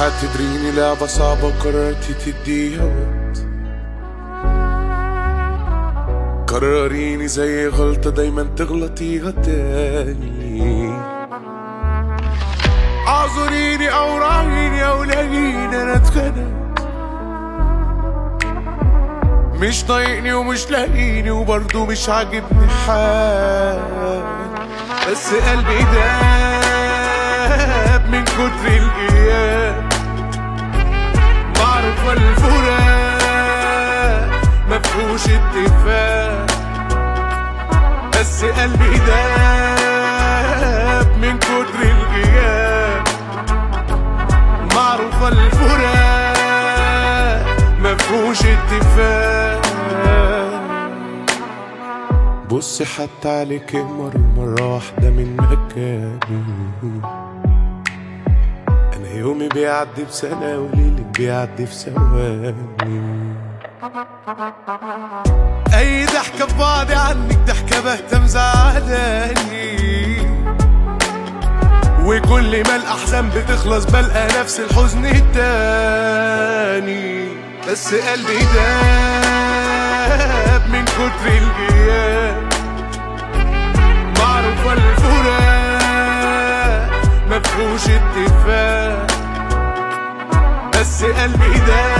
اعتبريني لعبة صعبة وقررتي تديها وقت قرريني زي غلطة دايما تغلطيها تاني اعذريني او راعيني او لاقيني انا اتخنقت مش طايقني ومش لاقيني وبرضه مش عاجبني حال بس قلبي داب من كتر الغياب معرفة الفراق مفهوش اتفاق بس قلبي داب من كتر الغياب معروفة الفراق مفهوش اتفاق بصي حتى عليك مر مرة واحدة من مكاني أنا يومي بيعدي بسنة وليلي بيعدي في ثواني أي ضحكة في بعضي عنك ضحكة بهتة مزعلاني وكل ما الأحزان بتخلص بلقى نفس الحزن التاني بس قلبي داب من كتر الغياب معروفة الفراق مفهوش اتفاق بس قلبي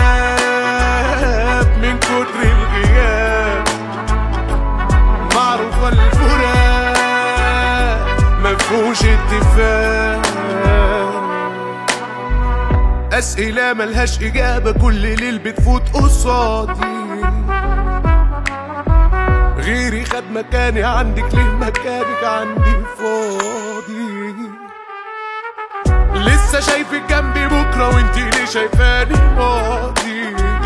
داب من كتر الغياب معروفة الفراق مفهوش اتفاق أسئلة ملهاش إجابة كل ليل بتفوت قصادي غيري خد مكاني عندك ليه مكانك عندي فاضي لسه شايفك جنبي بكرة وانتي ليه شايفاني ماضي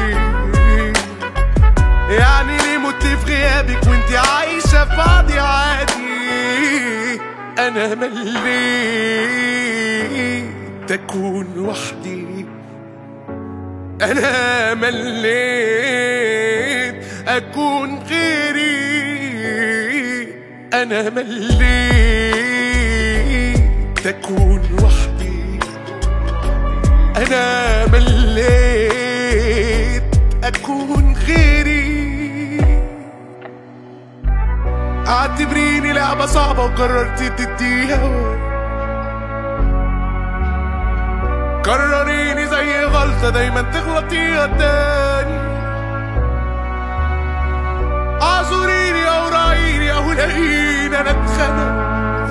يعني ليه مت في غيابك وانتي عايشة في بعضي عادي أنا مليت أكون وحدي أنا مليت أكون غيري أنا مليت أكون وحدي أنا مليت أكون غيري اعتبريني لعبة صعبة وقررتي تديها وقت. كرريني زي غلطة دايما تغلطيها تاني اعذريني او راعيني او لاقيني انا اتخنق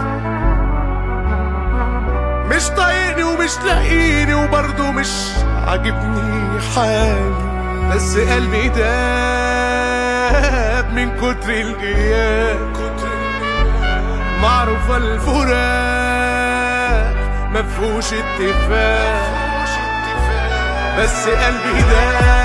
مش طايقني ومش لاقيني وبرضه مش عاجبني حالي بس قلبي داب من كتر الغياب معروفة الفراق مفهوش اتفاق بس قلبي داب